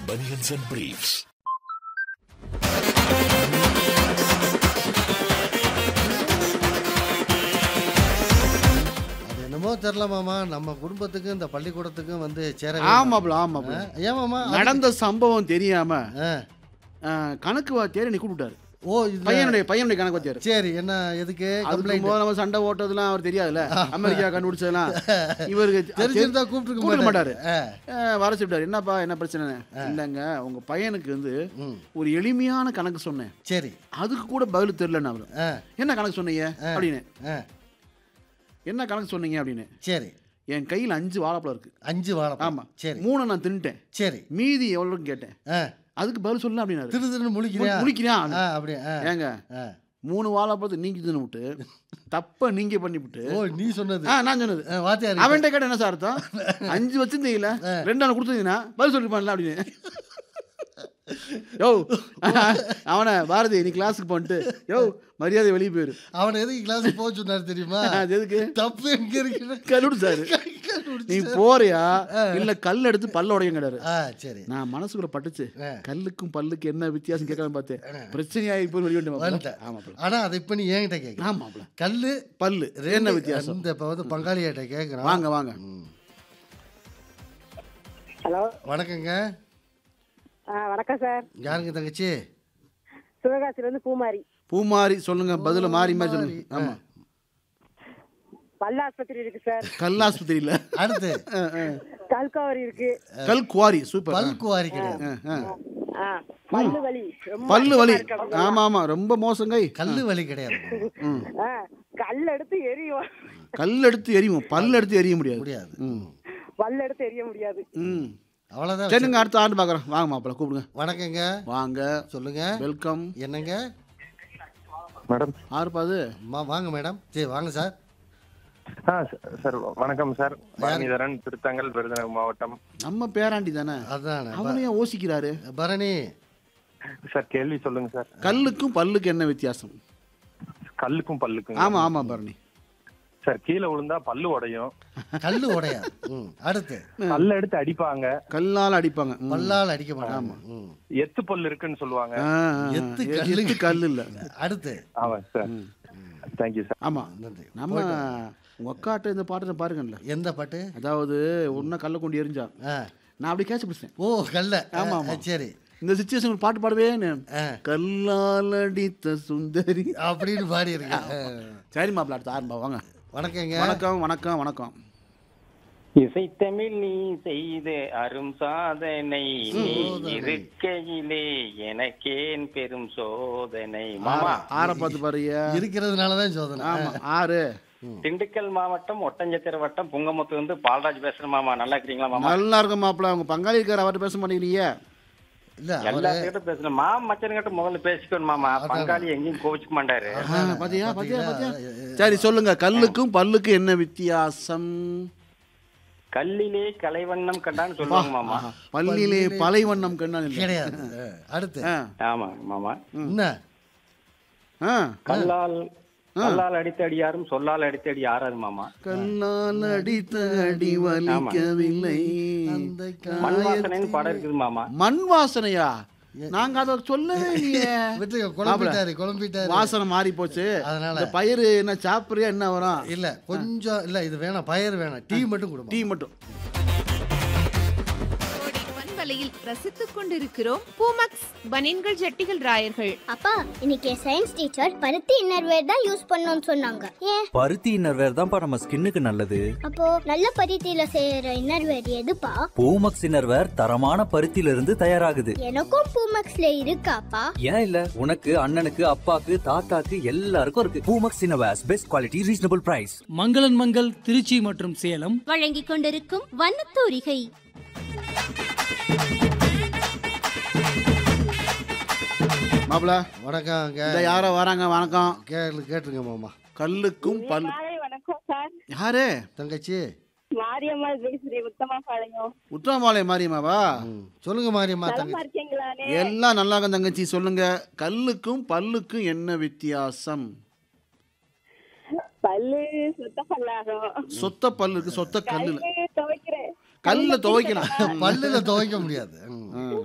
Bunions and Briefs. அது என்னமோ தெரியல மாமா நம்ம குடும்பத்துக்கும் இந்த பள்ளிக்கூடத்துக்கும் வந்து சேர ஆமாப்ல ஆமாப்ல ஏன் மாமா அது- நடந்த சம்பவம் தெரியாம ஆ. ஆ, கணக்கு வாத்தியார் நீ கூப்பிட்டாரு ஓ இது பையனுடைய பையனுடைய கணக்கு வாத்தியார் சரி என்ன எதுக்கு அதுக்கு கம்ப்ளைண்ட் போது நம்ம சண்டை ஓட்டதெல்லாம் அவர் தெரியாதுல்ல அமெரிக்கா கண்டுபிடிச்சதெல்லாம் இவருக்கு தெரிஞ்சிருந்தா கூப்பிட்டுருக்க கூப்பிட மாட்டாரு ஆ. ஆ, வர சொல்லிட்டாரு என்னப்பா என்ன பிரச்சனை இல்லைங்க உங்க பையனுக்கு வந்து ம். ஒரு எளிமையான கணக்கு சொன்னேன் சரி அதுக்கு கூட பதில் தெரியலன்னு அவரு ஆ என்ன கணக்கு சொன்னீங்க அப்படின்னு ஆ என்ன கணக்கு சொன்னீங்க அப்படின்னு சரி என் கையில் அஞ்சு வாழைப்பழம் இருக்கு அஞ்சு வாழைப்பழம் ஆமா சரி மூணை நான் தின்னுட்டேன் சரி மீதி எவ்வளோன்னு கேட்டேன் ஆ அதுக்கு பதில் சொல்லல அப்படின்னாரு திரு திருன்னு முழிக்கிறியா முழிக்கிறியா ஆ அப்படியே ஆ ஏங்க ஆ. மூணு வாழைப்பழத்தை நீங்க தின்னு விட்டு தப்ப நீங்க பண்ணி விட்டு ஓ நீ சொன்னது ஆ நான் சொன்னது ஆ, வாத்தியார் அவன்கிட்ட கேட்ட என்ன சார் அர்த்தம் அஞ்சு வச்சிருந்தீங்களா ரெண்டு நாள் கொடுத்துருந்தீங்கன்னா பதில் சொல்லிருப்பான்ல அப்படின்னு யோ அவனை பாரதி நீ கிளாஸுக்கு போன்ட்டு யோ மரியாதை வெளியே போயிரு அவனை எதுக்கு கிளாஸ் போக சொன்னாரு தெரியுமா அது எதுக்கு தப்பு எங்க இருக்கு கல்லூரி சார் நீ போறியா இல்ல கல் எடுத்து பல்ல உடையும் கிடையாது ஆ சரி நான் மனசுக்குள்ள பட்டுச்சு ஆ. கல்லுக்கும் பல்லுக்கு என்ன வித்தியாசம் கேட்கலாம் பார்த்தேன் பிரச்சனையாகி போய் வெளியே வந்துட்டேன். ஆமாப்ல ஆனா அதை இப்ப நீ என்கிட்ட கேட்க ஆமாப்ல கல்லு பல்லு என்ன வித்தியாசம் இந்த இப்ப வந்து பங்காளியாட்ட கேட்குறான் வாங்க வாங்க ஹலோ வணக்கங்க ஆ வணக்கம் சார் யாருங்க தங்கச்சி சிவகாசிலேருந்து பூமாரி பூமாரி சொல்லுங்க பதில மாறி மாறி சொல்லுங்க ஆமா பல்ல ஆஸ்பத்திரி இருக்கு சார் கல்லாஸ்பத்திரியில அடுத்து கல்காவரி இருக்கு கல் குவாரி சூப்பர் பல் குவாரி கிடையாது ஆ, ஆ. ஆ பல்லு வலி ரொம்ப பல்லு வலி அதிகமா இருக்கு. ஆமா ஆமா ரொம்ப மோசங்கை கல்லு வலி கிடையாது ம். ஆ கல் எடுத்து எரியும் கல் எடுத்து எரியும் பல் எடுத்து எரிய முடியாது முடியாது ம் பல் எடுத்து எரிய முடியாது ம் அவ்வளவுதான் சரிங்க அடுத்த ஆண்டு பார்க்குறேன் வாங்க மாப்பிள்ள கூப்பிடுங்க வணக்கங்க வாங்க சொல்லுங்க வெல்கம் என்னங்க மேடம் ஆறுப்பா அது மா- வாங்க மேடம் சரி வாங்க சார் ஆ ச- சார் வணக்கம் சார் பரணிதரன் திருத்தங்கல் விருதுநகர் மாவட்டம் நம்ம பேராண்டி தானே அதானே அவனையும் யோசிக்கிறாரு பரணி சார் கேள்வி சொல்லுங்க சார் கல்லுக்கும் பல்லுக்கு என்ன வித்தியாசம் கல்லுக்கும் பல்லுக்கும் ஆமா ஆமா பரணி சார் கீழே விழுந்தா பல்லு உடையும் கல்லு உடையாது ம் அடுத்து கல்ல எடுத்து அடிப்பாங்க கல்லால் அடிப்பாங்க ம். பல்லால் அடிக்க மாட்டாங்க ம். எத்து பல்லு இருக்குன்னு சொல்லுவாங்க ஆ, ஆ, ஆ. எத்து எ- கல்லு. எத்து கல் இல்ல அடுத்து ஆமா சார் தேங்க்யூ சார் ஆமா நன்றி நம்ம உங்க அக்காட்ட இந்த பாட்டு பாருங்கல்ல எந்த பாட்டு அதாவது ஒன்னும் கல்ல கொண்டு எரிஞ்சா ஆ நான் அப்படி கேட்ச் பிடிச்சேன் ஓ கல்ல ஆமா, ஆ, ஆமா. சரி இந்த சுச்சுவேஷன் பாட்டு பாடுவேன்னு ஆ. கல்லால் அடித்த சுந்தரி அப்படின்னு பாடி இருக்கு சரி மாப்பிள்ள அடுத்த ஆரம்பா வாங்க வணக்கங்க வணக்கம் வணக்கம் வணக்கம் இசைத்தமிழ் நீ செய்த அரும் சாதனை நீ இருக்கையிலே எனக்கேன் பெரும் சோதனை மாமா ஆற பார்த்து பாருயா இருக்கிறதுனாலதான் சோதனை ஆமா ஆறு திண்டுக்கல் மாவட்டம் ஒட்டஞ்சத்திர வட்டம் புங்கமுத்து வந்து பால்ராஜ் பேசுறேன் மாமா நல்லா இருக்கிறீங்களா மாமா நல்லா இருக்கும் மாப்பிள்ள உங்க பங்காளி இருக்கார் அவர்கிட்ட பேச மாட்டேங்கிறீங்க இல்ல அவரு எல்லாத்துக்கிட்ட பேசுறேன் மாமா மச்சன்கிட்ட முதல்ல பேசிக்கணும் மாமா பங்காளி எங்கேயும் கோவிச்சுக்க மாட்டாரு ஆ, பாத்தியா பாத்தியா பாத்தியா சரி சொல்லுங்க கல்லுக்கும் பல்லுக்கும் என்ன வித்தியாசம் கல்லிலே கலைவண்ணம் கண்டான்னு சொல்லுவாங்க மாமா பல்லிலே பலைவண்ணம் கண்ணான் இல்லை. கிடையாது ஆ, அடுத்து ஆ, ஆமா மாமா என்ன ஆ. கல்லால் கல்லால் அடித்த அடி யாரும் சொல்லால் அடித்த அடி யாராது மாமா கல்லால் அடித்த அடி வலிக்கவில்லை அந்த மண் வாசனைன்னு படம் இருக்குது மாமா மண் வாசனையா நாங்க அதை சொல்லவே இல்லையே விட்டுருங்க குழம்பிட்டாரு குழம்பிட்டாரு வாசனை மாறி போச்சு அதனால இந்த பயிறு என்ன சாப்பிடுறியா என்ன வரும் இல்ல கொஞ்சம் இல்ல இது வேணாம் பயர் வேணாம் டீ மட்டும் கொடுமா டீ மட்டும் பண்பலையில் ரசித்துக் கொண்டிருக்கிறோம் பூமக்ஸ் பனின்கள் ஜட்டிகள் ராயர்கள் அப்பா இன்னைக்கு சயின்ஸ் டீச்சர் பருத்தி இன்னர்வேர் தான் யூஸ் பண்ணணும்னு சொன்னாங்க ஏன் பருத்தி இன்னர்வேர் தான்ப்பா நம்ம ஸ்கின்னுக்கு நல்லது அப்போ நல்ல பருத்தியில செய்யற இன்னர்வேர் எதுப்பா பூமக்ஸ் இன்னர்வேர் தரமான பருத்தியில இருந்து தயாராகுது எனக்கும் பூமக்ஸ்ல இருக்காப்பா ஏன் இல்ல உனக்கு அண்ணனுக்கு அப்பாக்கு தாத்தாக்கு எல்லாருக்கும் இருக்கு Poomex innerwears best quality reasonable price மங்களன் மங்கள் திருச்சி மற்றும் சேலம் வழங்கிக் கொண்டிருக்கும் வண்ணத்தூரிகை மாப்பிள வணக்கங்க இந்த யாரோ வராங்க வணக்கம் கேளு கேட்டுருங்க மாமா கல்லுக்கும் பல் காலை வணக்கம் சார் யாரு தங்கச்சி மாரியம்மா பேசுறேன் உத்தமா பாளையம் உத்தரமாலை மாரியம்மாவா ம். சொல்லுங்க மாரியம்மா நலமா தங்கச்சி இருக்கீங்களானே எல்லாம் நல்லா இருக்கும் தங்கச்சி சொல்லுங்க கல்லுக்கும் பல்லுக்கும் என்ன வித்தியாசம் பல்லு சுத்த பல்லாகும் சொத்த பல்லு இருக்கு சொத்த கல்லுல துவைக்கிறேன் கல்ல துவைக்கலாம் பல்லுல துவைக்க முடியாது ம். ஆ.